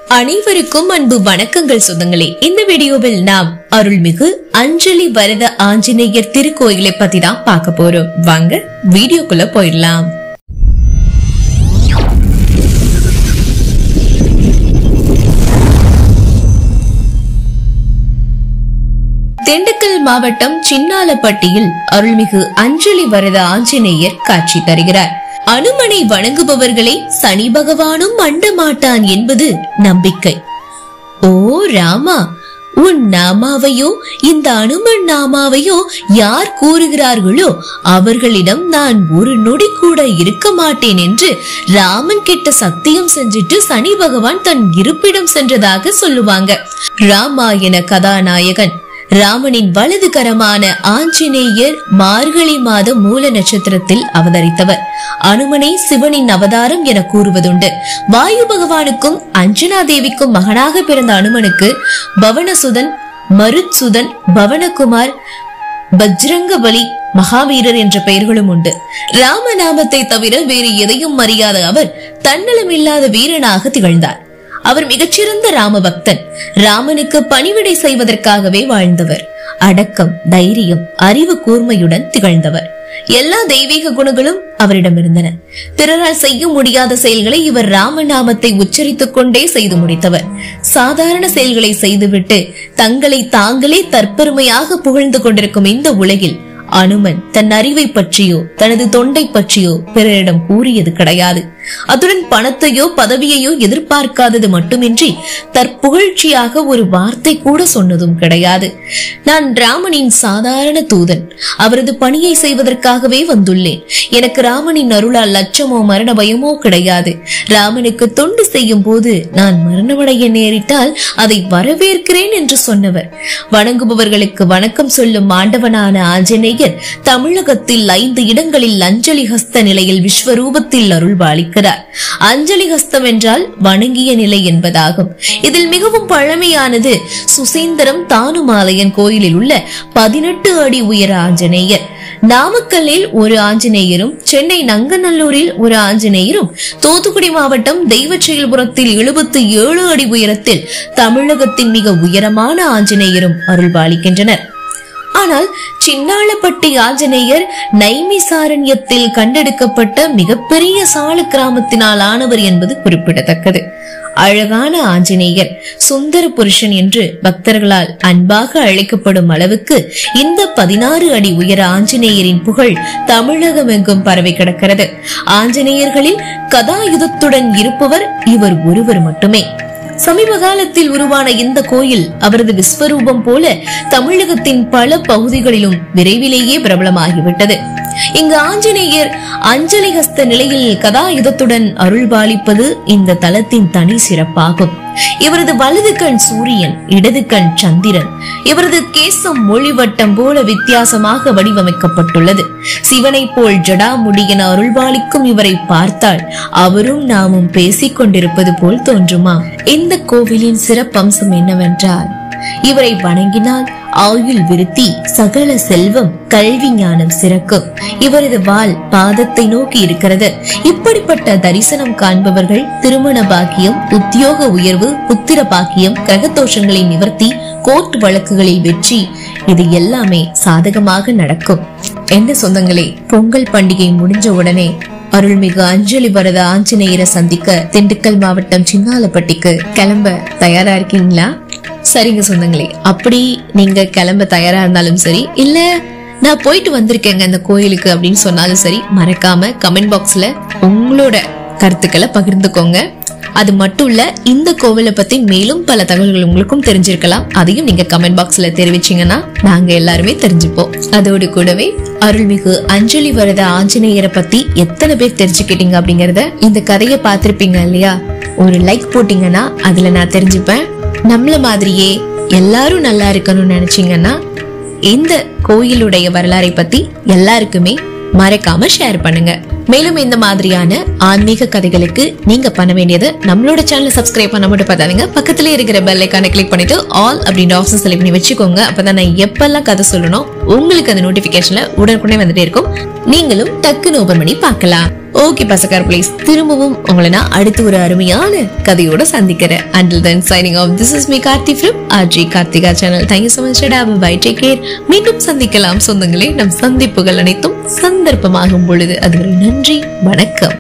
அனைவருக்கும் அன்பு வணக்கங்கள் சொந்தங்களே இந்த வீடியோவில் நாம் அருள்மிகு அஞ்சலி வரத ஆஞ்சநேயர் திருக்கோயிலை பத்தி தான் பார்க்க போறோம் வாங்க வீடியோக்குள்ள போயிடலாம் திண்டுக்கல் மாவட்டம் சின்னாலப்பட்டியில் அருள்மிகு அஞ்சலி வரத ஆஞ்சநேயர் காட்சி தருகிறார் அனுமனை வணங்குபவர்களை சனி பகவானும் அண்ட மாட்டான் என்பது நம்பிக்கை ஓ ராமா உன் நாமாவையோ இந்த அனுமன் நாமாவையோ யார் கூறுகிறார்களோ அவர்களிடம் நான் ஒரு நொடி கூட இருக்க மாட்டேன் என்று ராமன் கிட்ட சத்தியம் செஞ்சுட்டு சனி பகவான் தன் இருப்பிடம் சென்றதாக சொல்லுவாங்க ராமாயண கதாநாயகன் ராமனின் வலது கரமான ஆஞ்சநேயர் மார்கழி மாத மூல நட்சத்திரத்தில் அவதரித்தவர் அனுமனை சிவனின் அவதாரம் என கூறுவதுண்டு வாயு பகவானுக்கும் அஞ்சனா தேவிக்கும் மகனாக பிறந்த அனுமனுக்கு பவனசுதன் மருத்சுதன் பவனகுமார் பஜ்ரங்கபலி மகாவீரர் என்ற பெயர்களும் உண்டு ராமநாமத்தை தவிர வேறு எதையும் அறியாத அவர் தன்னலமில்லாத வீரனாக திகழ்ந்தார் அவர் மிகச்சிறந்த ராம பக்தன் ராமனுக்கு பணிவிடை செய்வதற்காகவே வாழ்ந்தவர் அடக்கம் தைரியம் அறிவு கூர்மையுடன் திகழ்ந்தவர் எல்லா தெய்வீக குணங்களும் அவரிடம் இருந்தன பிறரால் செய்ய முடியாத செயல்களை இவர் ராமநாமத்தை உச்சரித்துக் கொண்டே செய்து முடித்தவர் சாதாரண செயல்களை செய்துவிட்டு தங்களை தாங்களே தற்பெருமையாக புகழ்ந்து கொண்டிருக்கும் இந்த உலகில் அனுமன் தன் அறிவை பற்றியோ தனது தொண்டை பற்றியோ பிறரிடம் கூறியது கிடையாது அத்துடன் பணத்தையோ பதவியையோ எதிர்பார்க்காதது மட்டுமின்றி தற்புகழ்ச்சியாக ஒரு வார்த்தை கூட சொன்னதும் கிடையாது நான் ராமனின் சாதாரண தூதன் அவரது பணியை செய்வதற்காகவே வந்துள்ளேன் எனக்கு ராமனின் அருளால் லட்சமோ மரண பயமோ கிடையாது ராமனுக்கு தொண்டு செய்யும் போது நான் மரணமடைய நேரிட்டால் அதை வரவேற்கிறேன் என்று சொன்னவர் வணங்குபவர்களுக்கு வணக்கம் சொல்லும் ஆண்டவனான ஆஞ்சநேயர் தமிழகத்தில் ஐந்து இடங்களில் அஞ்சலி ஹஸ்த நிலையில் விஸ்வரூபத்தில் அருள்பாலிக்கிறார் அஞ்சலி ஹஸ்தம் என்றால் வணங்கிய நிலை என்பதாகும் இதில் மிகவும் பழமையானது சுசீந்திரம் தானுமாலையன் கோயிலில் உள்ள பதினெட்டு அடி உயர ஆஞ்சநேயர் நாமக்கல்லில் ஒரு ஆஞ்சநேயரும் சென்னை நங்கநல்லூரில் ஒரு ஆஞ்சநேயரும் தூத்துக்குடி மாவட்டம் தெய்வச்செயல்புரத்தில் எழுபத்தி ஏழு அடி உயரத்தில் தமிழகத்தின் மிக உயரமான ஆஞ்சநேயரும் அருள்பாலிக்கின்றனர் ஆனால் சின்னாளப்பட்டி ஆஞ்சநேயர் நைமிசாரண்யத்தில் கண்டெடுக்கப்பட்ட மிகப்பெரிய சால கிராமத்தினால் ஆனவர் என்பது குறிப்பிடத்தக்கது அழகான ஆஞ்சநேயர் சுந்தர புருஷன் என்று பக்தர்களால் அன்பாக அழைக்கப்படும் அளவுக்கு இந்த பதினாறு அடி உயர ஆஞ்சநேயரின் புகழ் தமிழகம் எங்கும் பரவி கிடக்கிறது ஆஞ்சநேயர்களில் கதாயுதத்துடன் இருப்பவர் இவர் ஒருவர் மட்டுமே சமீப காலத்தில் உருவான இந்த கோயில் அவரது விஸ்வரூபம் போல தமிழகத்தின் பல பகுதிகளிலும் விரைவிலேயே பிரபலமாகிவிட்டது இங்கு ஆஞ்சநேயர் அஞ்சலி ஹஸ்த நிலையில் கதாயுதத்துடன் அருள்பாலிப்பது இந்த தலத்தின் தனி சிறப்பாகும் இவரது வலது கண் சூரியன் இடது கண் சந்திரன் இவரது கேசம் மொழிவட்டம் போல வித்தியாசமாக வடிவமைக்கப்பட்டுள்ளது சிவனை போல் ஜடாமுடி என அருள்பாலிக்கும் இவரை பார்த்தால் அவரும் நாமும் பேசிக் கொண்டிருப்பது போல் தோன்றுமா இந்த கோவிலின் சிறப்பம்சம் என்னவென்றால் இவரை வணங்கினால் ஆயுள் விருத்தி சகல செல்வம் கல்வி ஞானம் சிறக்கும் இவரது வால் பாதத்தை நோக்கி இருக்கிறது இப்படிப்பட்ட தரிசனம் காண்பவர்கள் திருமண பாக்கியம் உத்தியோக உயர்வு புத்திர பாக்கியம் கிரகதோஷங்களின் நிவர்த்தி கோர்ட் வழக்குகளில் வெற்றி இது எல்லாமே சாதகமாக நடக்கும் என்ன சொந்தங்களே பொங்கல் பண்டிகை முடிஞ்ச உடனே அருள்மிகு அஞ்சலி வரத ஆஞ்சநேயரை சந்திக்க திண்டுக்கல் மாவட்டம் சின்னாலப்பட்டிக்கு கிளம்ப தயாரா இருக்கீங்களா சரிங்க சொந்தங்களே அப்படி நீங்க கிளம்ப தயாரா இருந்தாலும் சரி இல்ல நான் போயிட்டு வந்திருக்கேங்க அந்த கோயிலுக்கு அப்படின்னு சொன்னாலும் சரி மறக்காம கமெண்ட் பாக்ஸ்ல உங்களோட கருத்துக்களை பகிர்ந்துக்கோங்க அது மட்டும் இல்ல இந்த கோவிலை பத்தி மேலும் பல தகவல்கள் உங்களுக்கும் தெரிஞ்சிருக்கலாம் அதையும் நீங்க கமெண்ட் பாக்ஸ்ல தெரிவிச்சீங்கன்னா நாங்க எல்லாருமே தெரிஞ்சுப்போம் அதோடு கூடவே அருள்மிகு அஞ்சலி வரத ஆஞ்சநேயரை பத்தி எத்தனை பேர் தெரிஞ்சுக்கிட்டீங்க அப்படிங்கறத இந்த கதையை பார்த்திருப்பீங்க இல்லையா ஒரு லைக் போட்டீங்கன்னா அதுல நான் தெரிஞ்சுப்பேன் நம்மள மாதிரியே எல்லாரும் நல்லா இருக்கணும்னு நினைச்சீங்கன்னா இந்த கோயிலுடைய வரலாறை பத்தி எல்லாருக்குமே மறக்காம ஷேர் பண்ணுங்க மேலும் இந்த மாதிரியான ஆன்மீக கதைகளுக்கு நீங்க பண்ண வேண்டியது நம்மளோட சேனலை சப்ஸ்கிரைப் பண்ண மட்டும் பார்த்தாதீங்க பக்கத்துல இருக்கிற பெல் ஐக்கானை கிளிக் பண்ணிட்டு ஆல் அப்படின்ற ஆப்ஷன் செலக்ட் பண்ணி வச்சுக்கோங்க அப்பதான் நான் எப்பெல்லாம் கதை சொல்லணும் உங்களுக்கு அந்த நோட்டிபிகேஷன்ல உடனுக்குடனே வந்துட்டே இருக்கும் நீங்களும் டக்குன்னு ஓபன் பண்ணி பார்க்கலாம் ஓகே பசக்கார் ப்ளீஸ் திரும்பவும் உங்களை நான் அடுத்து ஒரு அருமையான கதையோட சந்திக்கிறேன் until then signing off this is me Karthi film ஆர்ஜி Karthika channel thank you so much டா பை டேக் கேர் மீண்டும் சந்திக்கலாம் சொந்தங்களே நம் சந்திப்புகள் அனைத்தும் சந்தர்ப்பமாகும் பொழுது அதுவரை நன்றி வணக்கம்